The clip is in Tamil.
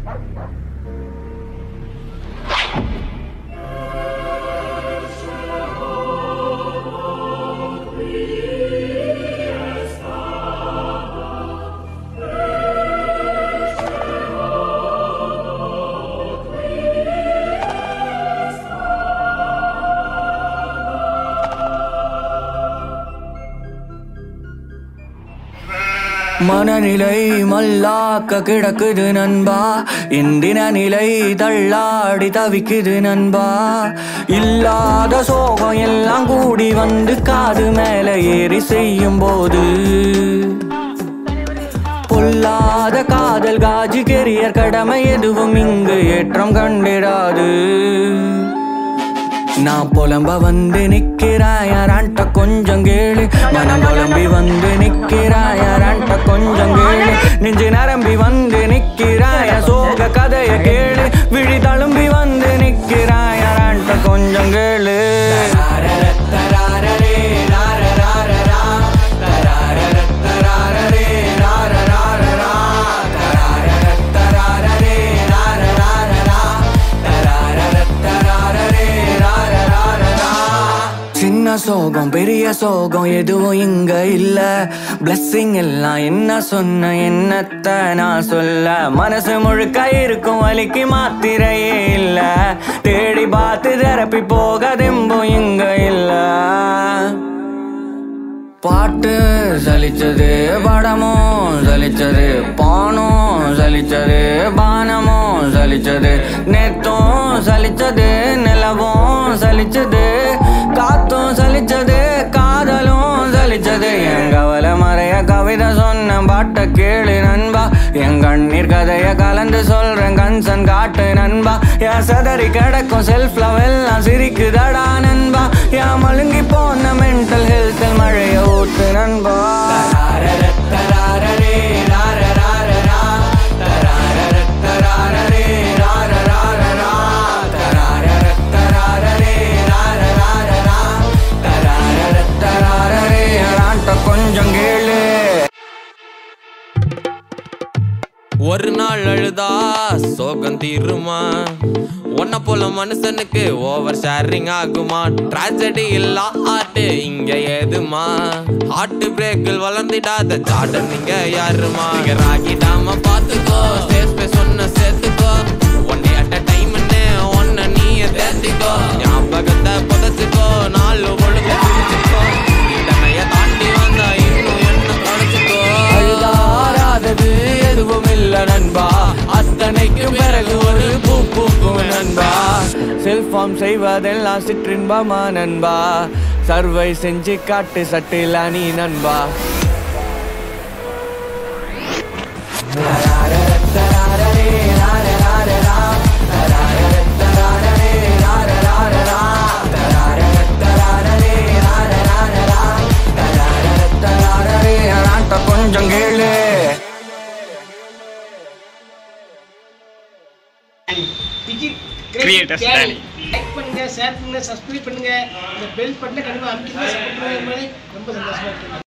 மனநிலை மல்லாக்க கிடக்குது நண்பா இந்தின நிலை தள்ளாடி தவிக்குது நண்பா இல்லாத சோகம் எல்லாம் கூடி வந்து காது மேல ஏறி செய்யும் போது பொல்லாத காதல் காஜி கெரியர் கடமை எதுவும் இங்கு ஏற்றம் கண்டிடாது நான் புலம்ப வந்து நிக்கிறாயாரான்ட்ட கொஞ்சம் கேளு மனம் புலம்பி வந்து நிக்கிறாயாரான்ட்ட கொஞ்சம் கேளு நெஞ்சு நரம்பி வந்து நிக்கிறாய சோக கதைய கேளு விழி தழும்பி வந்து நிக்கிறாயாரான்ட்ட கொஞ்சம் கேளு சின்ன சோகம் பெரிய சோகம் எதுவும் இங்க இல்ல blessing எல்லாம் என்ன சொன்ன என்னத்த நான் சொல்ல மனசு முழுக்க இருக்கும் வலிக்கு மாத்திரையே இல்ல தேடி பார்த்து தெரப்பி போக தெம்பும் இங்க இல்ல பாட்டு சலிச்சது படமும் சலிச்சது பானும் சலிச்சது பானமும் சலிச்சது நேத்தும் சலிச்சது நிலவும் சலிச்சது காத்தும் சலிச்சது காதலும் சலிச்சது என் கவலை மறைய கவிதை சொன்ன பாட்ட கேளு நண்பா என் கண்ணீர் கதைய கலந்து சொல்றேன் கன்சன் காட்டு நண்பா என் சதறி கிடக்கும் செல்ஃப் லவ் எல்லாம் சிரிக்குதடா நண்பா என் மழுங்கி போன மென்டல் ஹெல்த்தில் மழைய ஊட்டு நண்பா கொஞ்சம் கேளு ஒரு நாள் அழுதா சோகம் தீருமா உன்ன போல மனுஷனுக்கு ஓவர் ஷேரிங் ஆகுமா ட்ராஜடி இல்லா ஆட்டு இங்க ஏதுமா ஹார்ட் பிரேக்கில் வளர்ந்திடாத ஜாடன் நீங்க யாருமா இங்க ராகிடாம பாத்துக்கோ ஸ்டேஸ் பே சொன்ன சேர்த்துக்கோ one day at a time ஒன்ன நீய தேர்த்திக்கோ ஞாபகத்தை புதைச்சுக்கோ நாலு ஒழுங்கு பிரிச்சுக்கோ இதனைய தாண்டி வந்தா இன்னும் என்ன குறைச்சுக்கோ அழுதாராதது எதுவும் இல்ல நண்பா அத்தனைக்கும் பிறகு ஒரு பூ பூக்கும் நண்பா செல்ஃபார்ம் செய்வதெல்லாம் சிற்றின்பமா நண்பா சர்வை செஞ்சு காட்டு சட்டில நீ நண்பா கொஞ்சம் கேளு டிஜிட் Creators Daddy. லைக் பண்ணுங்க ஷேர் பண்ணுங்க சப்ஸ்கிரைப் பண்ணுங்க இந்த பெல் பட்டனை கண்டிப்பா அமைக்கிறீங்க சப்போர்ட் பண்ணுங்க ரொம்ப சந்தோஷமா இருக்கு